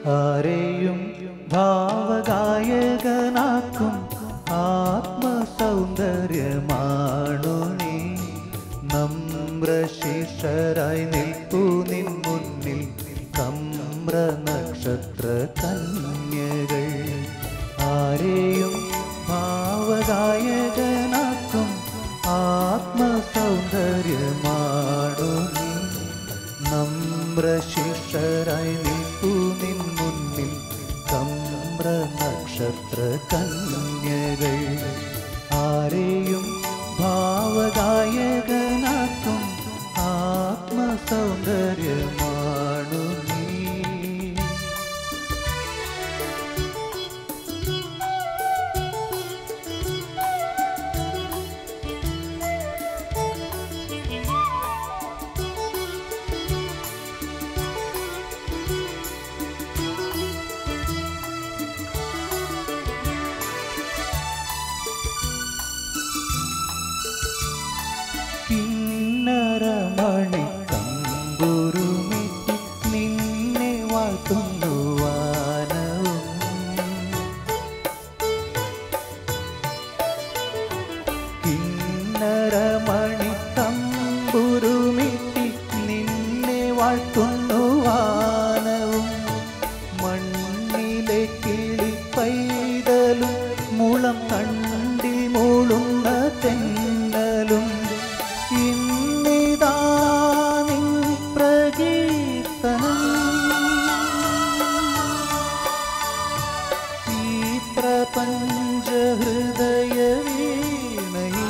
ആരെയും ഭാവഗായകനാക്കും ആത്മസൗന്ദര്യമാണു നീ നമ്രശിഷരായി നിൽപ്പു നിൻ മുന്നിൽ കമ്ര നക്ഷത്ര കന്യകൾ ആരെയും ഭാവഗായകനാക്കും ആത്മസൗന്ദര്യമാണു നീ നമ്രശിഷരായി നിൽപ്പു നിൻ മുന്നിൽ കമ്ര നക്ഷത്ര കന്യകൾ ആരെയും ഭാവഗായകനാക്കും ആത്മസൗന്ദര്യമാണു നീ കിന്നരമണി തമ്പുരുമിട്ടി നിന്നെ വാഴ്ത്തുന്നു വാനവും കിന്നരമണി തമ്പുരുമിട്ടി നിന്നെ വാഴ്ത്തുന്നു വാനവും മണ്ണിലെ കിളി പൈതലും മുളം കണ്ടി മൂളുന്ന തെന്നലും ഇന്നിതാ നിൻ പ്രകീർത്തനം ഈ പ്രപഞ്ച ഹൃദയ വീണയിൽ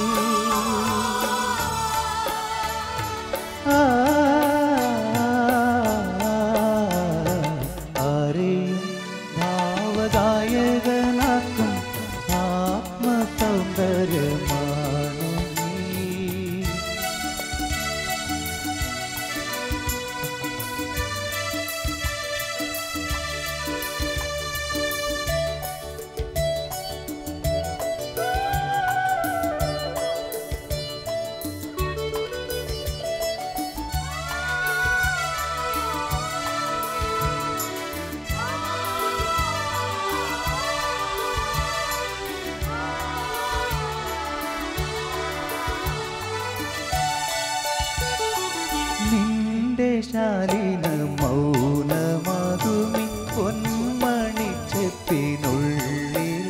ആ, ആരെയും ഭാവഗായകനാക്കും ആത്മസൗന്ദര്യമാണു നീ നിന്റെ ശാലിന മൗനമതുമി പൊന്മണി ചെപ്പിനുള്ളില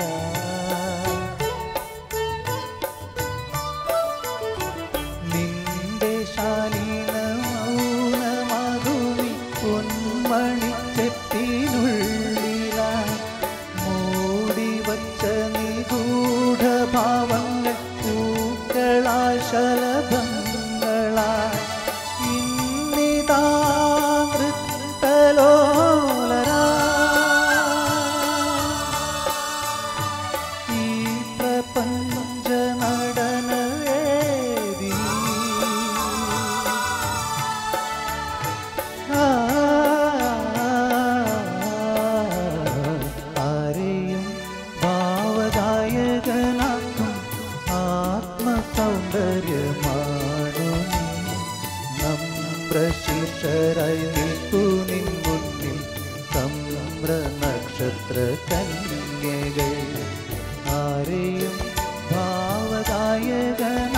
നിന്റെ ശാലിന മൗനമതുമി പൊന്മണി ചെപ്പിനുള്ളില മൂടി വച്ച നിഗൂഢ ഭാവങ്ങൾ പൂക്കളായി ശലഭങ്ങളായി ഇന്നിതാ നൃത്തലോലരാ ഈ പ്രപഞ്ച നടനവേദി ആ, ആരെയും ഭാവഗായകനാക്കും ആത്മസൗന്ദര്യമാണു നീ നമ്രശിഷരായി നിൽപ്പു നിൻ മുന്നിൽ സമ്ര നക്ഷത്ര കന്യകൾ ആരെയും ഭാവഗായകന